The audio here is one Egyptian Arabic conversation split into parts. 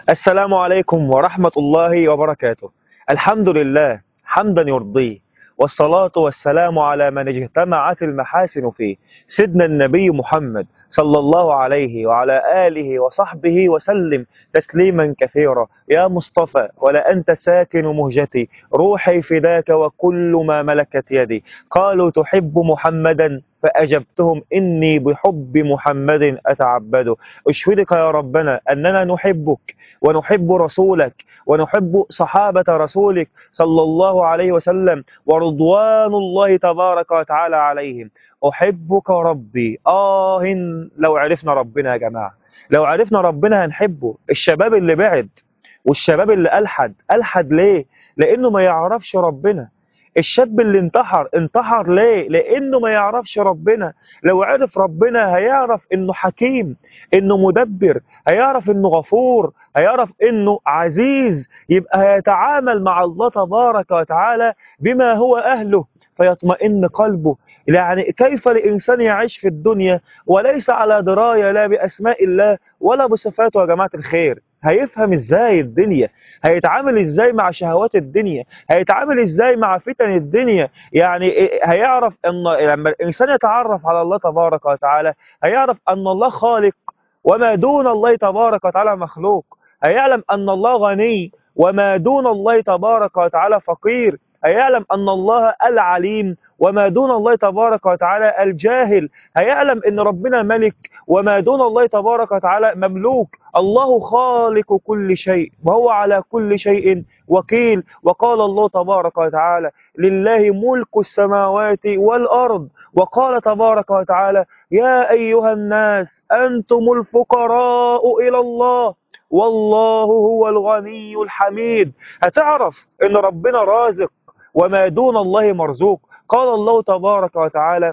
السلام عليكم ورحمة الله وبركاته الحمد لله حمدا يرضيه والصلاة والسلام على من اجتمعت المحاسن فيه سيدنا النبي محمد صلى الله عليه وعلى آله وصحبه وسلم تسليما كثيرا يا مصطفى ولا أنت ساكن مهجتي روحي فداك وكل ما ملكت يدي قالوا تحب محمدا فأجبتهم إني بحب محمد أتعبد أشهدك يا ربنا أننا نحبك ونحب رسولك ونحب صحابة رسولك صلى الله عليه وسلم ورضوان الله تبارك وتعالى عليهم أحبك ربي آه لو عرفنا ربنا يا جماعة لو عرفنا ربنا هنحبه الشباب اللي بعد والشباب اللي ألحد ألحد ليه لأنه ما يعرفش ربنا الشاب اللي انتحر انتحر ليه لانه ما يعرفش ربنا لو عرف ربنا هيعرف انه حكيم انه مدبر هيعرف انه غفور هيعرف انه عزيز يبقى هيتعامل مع الله تبارك وتعالى بما هو اهله فيطمئن قلبه يعني كيف الانسان يعيش في الدنيا وليس على درايه لا باسماء الله ولا بصفاته يا جماعه الخير هيفهم ازاي الدنيا هيتعامل ازاي مع شهوات الدنيا هيتعامل ازاي مع فتن الدنيا يعني هيعرف ان لما الانسان يتعرف على الله تبارك وتعالى هيعرف ان الله خالق وما دون الله تبارك وتعالى مخلوق هيعلم ان الله غني وما دون الله تبارك وتعالى فقير هيعلم ان الله العليم وما دون الله تبارك وتعالى الجاهل هيعلم ان ربنا ملك وما دون الله تبارك وتعالى مملوك الله خالق كل شيء وهو على كل شيء وكيل وقال الله تبارك وتعالى لله ملك السماوات والأرض وقال تبارك وتعالى يا أيها الناس أنتم الفقراء إلى الله والله هو الغني الحميد هتعرف ان ربنا رازق وما دون الله مرزوق قال الله تبارك وتعالى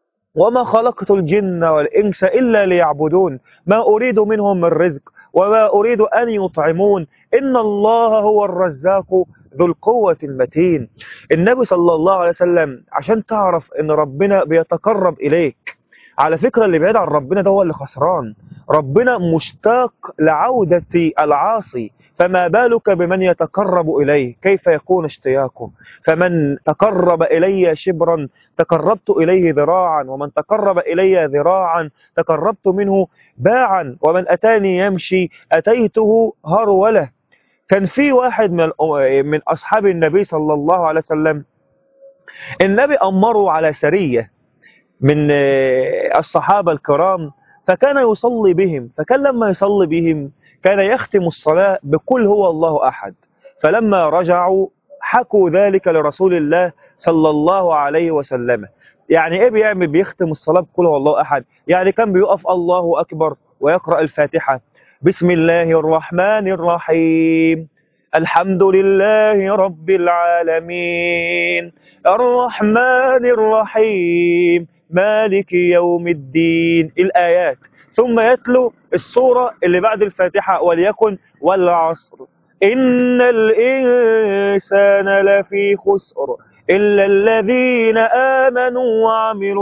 وما خلقت الجن والإنس إلا ليعبدون ما أريد منهم من رزق وما أريد أن يطعمون إن الله هو الرزاق ذو القوة المتين النبي صلى الله عليه وسلم عشان تعرف إن ربنا بيتقرب إليك على فكرة اللي بعيد عن ربنا ده هو اللي خسران ربنا مشتاق لعودة العاصي فما بالك بمن يتقرب إليه كيف يكون اشتياقه فمن تقرب إلي شبرا تقربت إليه ذراعا ومن تقرب إلي ذراعا تقربت منه باعا ومن أتاني يمشي أتيته هرولة كان في واحد من من أصحاب النبي صلى الله عليه وسلم النبي أمره على سرية من الصحابة الكرام فكان يصلي بهم فكان لما يصلي بهم كان يختم الصلاة بقل هو الله أحد فلما رجعوا حكوا ذلك لرسول الله صلى الله عليه وسلم يعني ايه بيعمل بيختم الصلاة بقل هو الله أحد يعني كان بيقف الله أكبر ويقرأ الفاتحة بسم الله الرحمن الرحيم الحمد لله رب العالمين الرحمن الرحيم مالك يوم الدين الآيات ثم يتلو السورة اللي بعد الفاتحة وليكن والعصر إن الإنسان لفي خسر إلا الذين آمنوا وعملوا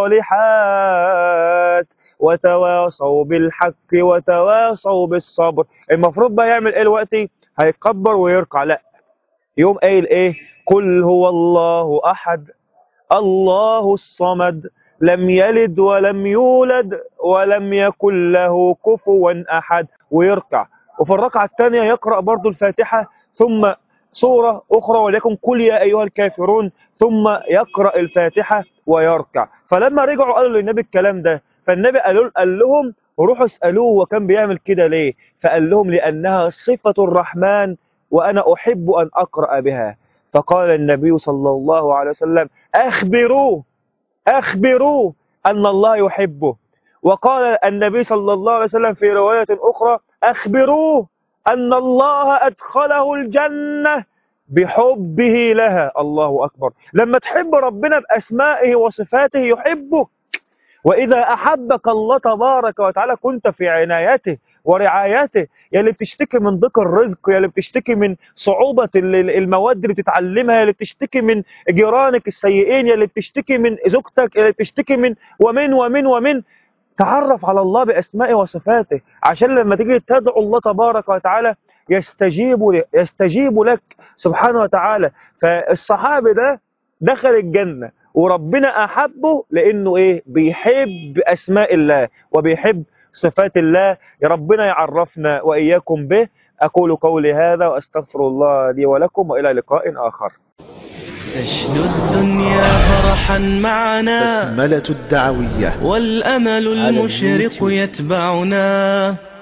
الصالحات وتواصوا بالحق وتواصوا بالصبر المفروض بقى يعمل ايه دلوقتي هيكبر ويركع لا يوم قايل ايه قل هو الله احد الله الصمد لم يلد ولم يولد ولم يكن له كفوا أحد ويركع وفي الركعة الثانية يقرأ برضو الفاتحة ثم سورة أخرى وليكن قل يا أيها الكافرون ثم يقرأ الفاتحة ويركع فلما رجعوا قالوا للنبي الكلام ده فالنبي قال, قال لهم روحوا اسألوه وكان بيعمل كده ليه فقال لهم لأنها صفة الرحمن وأنا أحب أن أقرأ بها فقال النبي صلى الله عليه وسلم أخبروه أخبروه أن الله يحبه وقال النبي صلى الله عليه وسلم في رواية أخرى أخبروه أن الله أدخله الجنة بحبه لها الله أكبر لما تحب ربنا بأسمائه وصفاته يحبك وإذا أحبك الله تبارك وتعالى كنت في عنايته ورعايته يا اللي بتشتكي من ضيق الرزق يا اللي بتشتكي من صعوبة المواد اللي بتتعلمها يا اللي بتشتكي من جيرانك السيئين يا اللي بتشتكي من زوجتك يا اللي بتشتكي من ومن ومن ومن تعرف على الله بأسمائه وصفاته عشان لما تيجي تدعو الله تبارك وتعالى يستجيب لك يستجيب لك سبحانه وتعالى فالصحابي ده دخل الجنة وربنا أحبه لأنه إيه بيحب أسماء الله وبيحب صفات الله يا ربنا يعرفنا وإياكم به أقول قولي هذا وأستغفر الله لي ولكم وإلى لقاء آخر تشدو الدنيا فرحا معنا بسملة الدعوية والأمل على المشرق اليوتيوب. يتبعنا